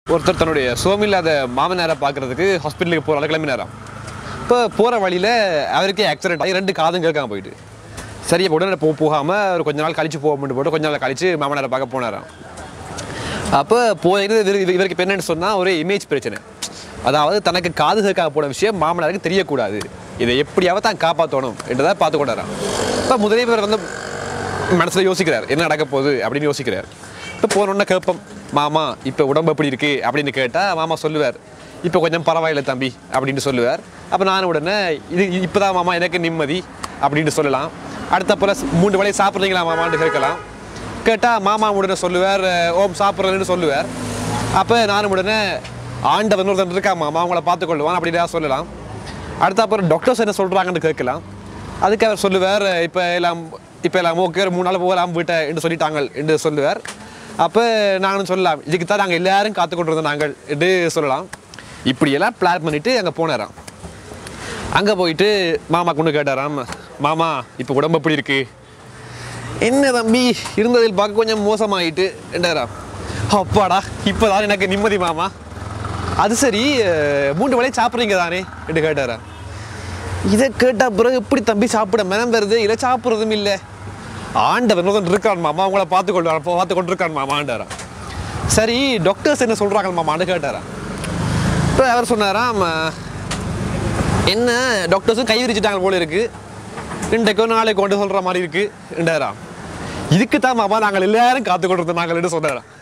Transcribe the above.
ஒருத்தர் தன்னுடைய சோமில்லாத மாமனாரை பார்க்கறதுக்கு ஹாஸ்பிட்டலுக்கு போகிற கிளம்பினாராம் இப்போ போகிற வழியில் அவருக்கே ஆக்சிடென்ட் ஆகி ரெண்டு காதும் கேட்காம போயிட்டு சரி அப்போ உடனே போ போகாமல் ஒரு கொஞ்ச நாள் கழிச்சு போகும்னு போட்டு கொஞ்ச நாள் கழிச்சு மாமனாரை பார்க்க போனாராம் அப்போ போயிருந்து இவரு- இவரு- இவருக்கு இப்போ என்னன்னு சொன்னால் ஒரு இமேஜ் பிரச்சனை அதாவது தனக்கு காது கேட்காம போன விஷயம் மாமனாருக்கு தெரியக்கூடாது இதை எப்படியாவது தான் காப்பாற்றணும் என்றதை பார்த்து கொண்டாராம் இப்போ முதலே இவர் வந்து மனசில் யோசிக்கிறார் என்ன நடக்க போகுது அப்படின்னு யோசிக்கிறார் இப்போ போனோன்னே கேட்போம் மாமா இப்போ உடம்பு எப்படி இருக்கு அப்படின்னு கேட்டால் மாமா சொல்லுவார் இப்போ கொஞ்சம் பரவாயில்லை தம்பி அப்படின்னு சொல்லுவார் அப்போ நான் உடனே இது இப்போதான் மாமா எனக்கு நிம்மதி அப்படின்னு சொல்லலாம் அடுத்த போல் மூன்று வேளையை சாப்பிட்றீங்களா மாமான்னு கேட்கலாம் கேட்டால் மாமா உடனே சொல்லுவார் ஓம் சாப்பிட்றேன்னு சொல்லுவார் அப்போ நானும் உடனே ஆண்டவன் ஒருத்தன் இருக்கா மாமா அவங்கள பார்த்துக்கொள்ளுவான் அப்படின்னு சொல்லலாம் அடுத்த அப்புறம் டாக்டர்ஸ் என்ன சொல்கிறாங்கன்னு கேட்கலாம் அதுக்கு அவர் சொல்லுவார் இப்போ எல்லாம் இப்போ எல்லாம் ஓகே ஒரு மூணு நாள் போகலாம் வீட்டை என்று சொல்லிட்டாங்க என்று சொல்லுவார் அப்போ நானும் சொல்லலாம் இதுக்கு தான் நாங்கள் எல்லாரும் காத்து கொண்டிருந்தோம் நாங்கள் என்று சொல்லலாம் இப்படியெல்லாம் பிளான் பண்ணிவிட்டு அங்கே போனாராம் அங்கே போயிட்டு மாமா கொண்டு கேட்டாராம் மாமா இப்போ உடம்பு எப்படி இருக்கு என்ன தம்பி இருந்ததில் பார்க்க கொஞ்சம் மோசமாயிட்டு என்றாராம் அப்பாடா இப்போதான் எனக்கு நிம்மதி மாமா அது சரி அஹ், மூன்று வேளையும் சாப்பிட்றீங்க தானே என்று கேட்டாரா இதை கேட்ட பிறகு எப்படி தம்பி சாப்பிட மனம் வருது இல்லை சாப்பிட்றதும் இல்லை ஆண்டவன் ஒருத்தன் இருக்கான் மாமா அவங்கள பார்த்து கொண்டு பார்த்து கொண்டு இருக்கான் மாமாண்டாரா சரி டாக்டர்ஸ் என்ன சொல்கிறாங்க மாமான்னு கேட்டாரா இப்போ அவர் சொன்னாராம் அஹ், என்ன டாக்டர்ஸும் கை விரிச்சிட்டாங்க போல இருக்கு இன்றைக்கோ நாளைக்கு கொண்டு சொல்கிற மாதிரி இருக்கு என்றாராம் இதுக்கு தான் மாமா நாங்கள் எல்லாரும் காத்து கொண்டு இருந்தோம் நாங்கள் என்று சொன்னாராம்